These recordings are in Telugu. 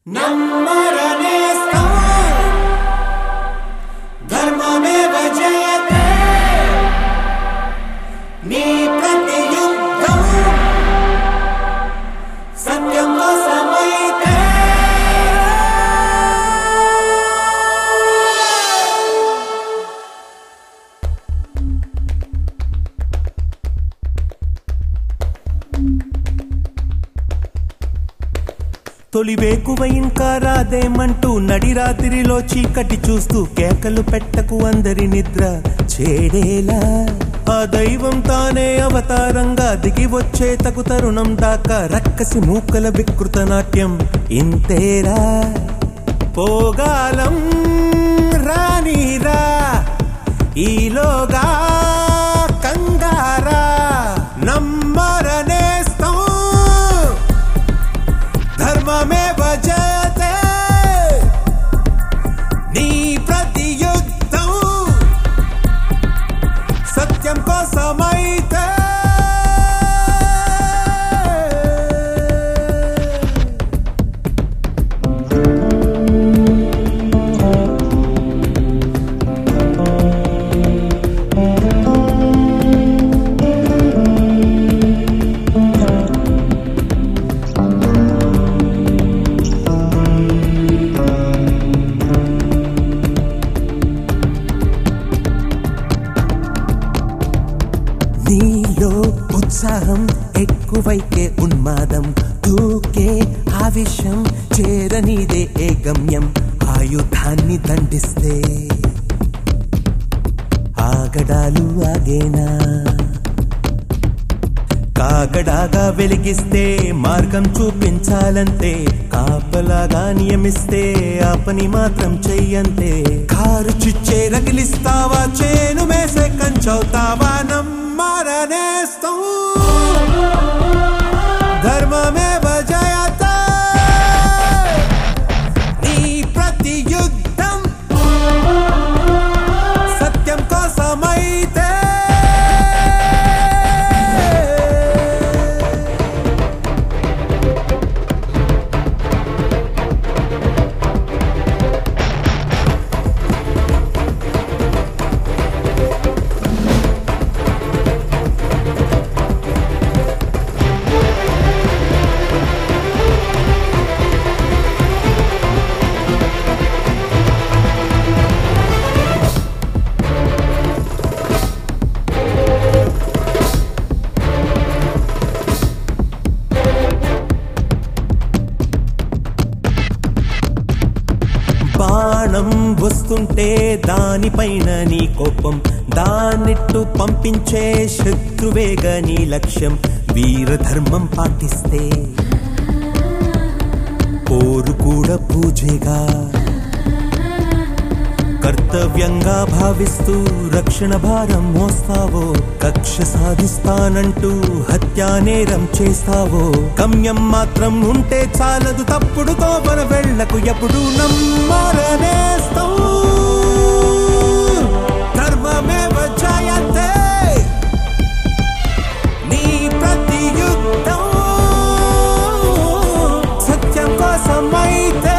నమ్మరనేస్తం ధర్మమేవ జయతే నీ ప్రతి యుద్ధం సత్యం వశమైతే తొలి వేకువ ఇంకా రాదేమంటూ నడిరాత్రిలో చీకటి చూస్తూ కేకలు పెట్టకు అందరి నిద్ర చేడేలా ఆ దైవం తానే అవతారంగా దిగి వచ్చే తగు తరుణం దాకా రక్కసి మూకల వికృత నాట్యం ఇంతేరా పోగాలం రానీరా ఈలోగా కంగారా నమ్మరనేస్తాం ధర్మమే భజతే నీ ప్రతి యుద్ధం సత్యం కోసమైతే నీలో ఉత్సాహం ఎక్కువైతే ఉన్మాదం దూకే ఆవేశం చేరనిదే ఏ గమ్యం ఆయుధాన్ని దండిస్తే ఆగడాలు ఆగేనా కాగడాగా వెలిగిస్తే మార్గం చూపించాలంతే కాపలాగా నియమిస్తే ఆ పని మాత్రం చెయ్యంతే కారు చుచ్చే రగిలిస్తావా చేను మేసే కంచవుతావా నమ్మారనేస్తాం ధర్మమే జయత నీ ప్రతి యుద్ధం సత్యం కోసమైతే బాణం వస్తుంటే దానిపైన నీ కోపం దానిట్టు పంపించే శత్రువేగ నీ లక్ష్యం వీరధర్మం పాటిస్తే పోరు కూడా పూజేగా కర్తవ్యంగా భావిస్తూ రక్షణ భారం మోస్తావో కక్ష సాధిస్తానంటూ హత్యా నేరం చేస్తావో గమ్యం మాత్రం ఉంటే చాలదు తప్పుడు తోపన వెళ్ళకు ఎప్పుడు నమ్మరనేస్తాం ధర్మమే జయతే నీ ప్రతి యుద్ధం సత్యం కోసమైతే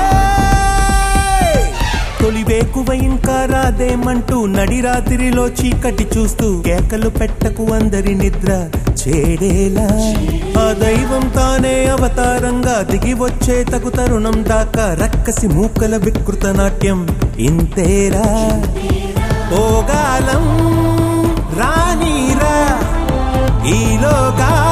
తొలి వేకువ ఇంకా రాదేమంటూ నడిరాత్రిలో చీకటి చూస్తూ కేకలు పెట్టకు అందరి నిద్ర చేడేలా ఆ దైవం తానే అవతారంగా దిగి వచ్చే తగు తరుణం దాకా రక్కసి మూకల వికృత నాట్యం ఇంతేరా పోగాలం రానీరా ఈలోగా